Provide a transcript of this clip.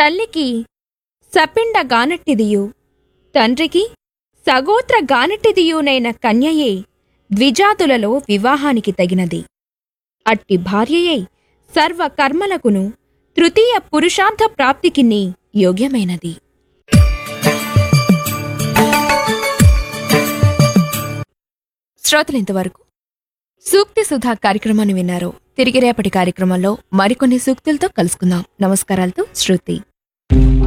తల్లికి సపిండ గానట్టిదియు తండ్రికి సగోత్ర గానట్టిదియునైన కన్యయే ద్విజాతులలో వివాహానికి తగినది అట్టి భార్యయై సర్వ కర్మలకును తృతీయ పురుషార్థ ప్రాప్తికిని యోగ్యమైనది శ్రోతలింతవరకు సూక్తి సుధా కార్యక్రమాన్ని విన్నారు తిరిగి రేపటి కార్యక్రమంలో మరికొన్ని సూక్తులతో కలుసుకుందాం నమస్కారాలతో శృతి